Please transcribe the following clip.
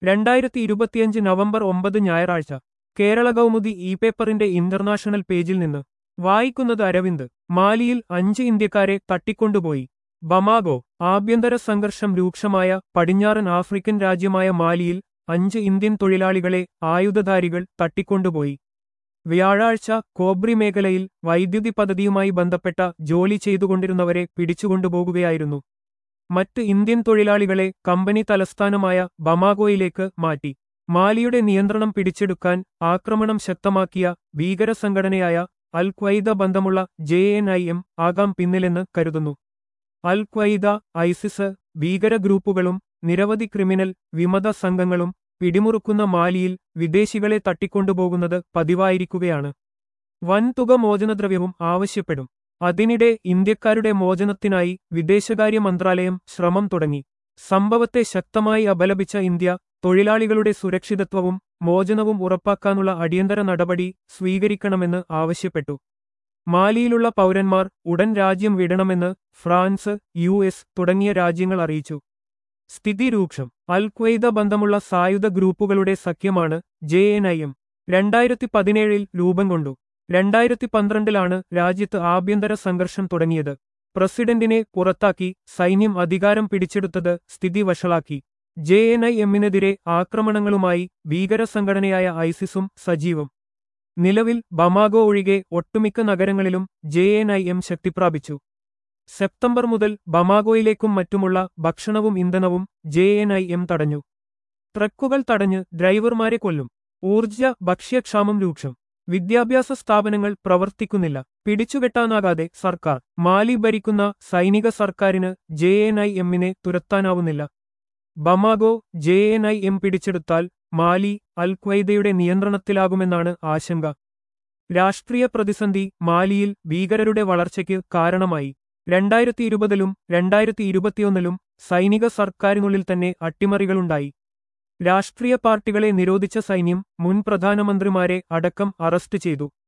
രണ്ടായിരത്തി ഇരുപത്തിയഞ്ച് നവംബർ ഒമ്പത് ഞായറാഴ്ച കേരള കൗമുദി ഇ പേപ്പറിന്റെ ഇന്റർനാഷണൽ പേജിൽ നിന്ന് വായിക്കുന്നത് അരവിന്ദ് മാലിയിൽ അഞ്ച് ഇന്ത്യക്കാരെ തട്ടിക്കൊണ്ടുപോയി ബമാഗോ ആഭ്യന്തര സംഘർഷം രൂക്ഷമായ പടിഞ്ഞാറൻ ആഫ്രിക്കൻ രാജ്യമായ മാലിയിൽ അഞ്ച് ഇന്ത്യൻ തൊഴിലാളികളെ ആയുധധാരികൾ തട്ടിക്കൊണ്ടുപോയി വ്യാഴാഴ്ച കോബ്രി മേഖലയിൽ വൈദ്യുതി പദ്ധതിയുമായി ബന്ധപ്പെട്ട ജോലി ചെയ്തുകൊണ്ടിരുന്നവരെ പിടിച്ചുകൊണ്ടുപോകുകയായിരുന്നു മറ്റ് ഇന്ത്യൻ തൊഴിലാളികളെ കമ്പനി തലസ്ഥാനമായ ബമാഗോയിലേക്ക് മാറ്റി മാലിയുടെ നിയന്ത്രണം പിടിച്ചെടുക്കാൻ ആക്രമണം ശക്തമാക്കിയ ഭീകരസംഘടനയായ അൽ ഖ്വയ്ദ ബന്ധമുള്ള ജെ എൻ ഐ എം ആകാം പിന്നിലെന്ന് കരുതുന്നു അൽ ഖ്വയ്ദ ഐസിസ് ഭീകര ഗ്രൂപ്പുകളും നിരവധി ക്രിമിനൽ വിമത സംഘങ്ങളും പിടിമുറുക്കുന്ന മാലിയിൽ വിദേശികളെ തട്ടിക്കൊണ്ടുപോകുന്നത് പതിവായിരിക്കുകയാണ് വൻതുക മോചനദ്രവ്യവും ആവശ്യപ്പെടും അതിനിടെ ഇന്ത്യക്കാരുടെ മോചനത്തിനായി വിദേശകാര്യ മന്ത്രാലയം ശ്രമം തുടങ്ങി സംഭവത്തെ ശക്തമായി അപലപിച്ച ഇന്ത്യ തൊഴിലാളികളുടെ സുരക്ഷിതത്വവും മോചനവും ഉറപ്പാക്കാനുള്ള അടിയന്തര നടപടി സ്വീകരിക്കണമെന്ന് ആവശ്യപ്പെട്ടു മാലിയിലുള്ള പൗരന്മാർ ഉടൻ രാജ്യം വിടണമെന്ന് ഫ്രാൻസ് യു എസ് തുടങ്ങിയ രാജ്യങ്ങൾ അറിയിച്ചു സ്ഥിതി രൂക്ഷം അൽ ഖ്വയ്ദ ബന്ധമുള്ള സായുധ ഗ്രൂപ്പുകളുടെ സഖ്യമാണ് ജെ എൻ ഐ എം രണ്ടായിരത്തി പതിനേഴിൽ രൂപം കൊണ്ടു രണ്ടായിരത്തി പന്ത്രണ്ടിലാണ് രാജ്യത്ത് ആഭ്യന്തര സംഘർഷം തുടങ്ങിയത് പ്രസിഡന്റിനെ പുറത്താക്കി സൈന്യം അധികാരം പിടിച്ചെടുത്തത് സ്ഥിതി വഷളാക്കി ജെ എൻ ഐ എമ്മിനെതിരെ ആക്രമണങ്ങളുമായി ഭീകരസംഘടനയായ ഐസിസും സജീവം നിലവിൽ ബമാഗോ ഒഴികെ ഒട്ടുമിക്ക നഗരങ്ങളിലും ജെ എൻ ഐ എം ശക്തിപ്രാപിച്ചു സെപ്റ്റംബർ മുതൽ ബമാഗോയിലേക്കും മറ്റുമുള്ള ഭക്ഷണവും ഇന്ധനവും ജെ എൻ ഐ എം തടഞ്ഞു ട്രക്കുകൾ തടഞ്ഞ് ഡ്രൈവർമാരെ കൊല്ലും ഊർജ്ജ ഭക്ഷ്യക്ഷാമം രൂക്ഷം വിദ്യാഭ്യാസ സ്ഥാപനങ്ങൾ പ്രവർത്തിക്കുന്നില്ല പിടിച്ചുകെട്ടാനാകാതെ സർക്കാർ മാലി ഭരിക്കുന്ന സൈനിക സർക്കാരിന് ജെ എൻ ഐ എമ്മിനെ തുരത്താനാവുന്നില്ല Bamako J N I M പിടിച്ചെടുത്താൽ മാലി അൽ ഖ്വയ്ദയുടെ നിയന്ത്രണത്തിലാകുമെന്നാണ് ആശങ്ക രാഷ്ട്രീയ പ്രതിസന്ധി മാലിയിൽ ഭീകരരുടെ വളർച്ചയ്ക്ക് കാരണമായി രണ്ടായിരത്തി ഇരുപതിലും രണ്ടായിരത്തി ഇരുപത്തിയൊന്നിലും സൈനിക സർക്കാരിനുള്ളിൽ തന്നെ അട്ടിമറികളുണ്ടായി രാഷ്ട്രീയ പാർട്ടികളെ നിരോധിച്ച സൈന്യം മുൻ പ്രധാനമന്ത്രിമാരെ അടക്കം അറസ്റ്റ് ചെയ്തു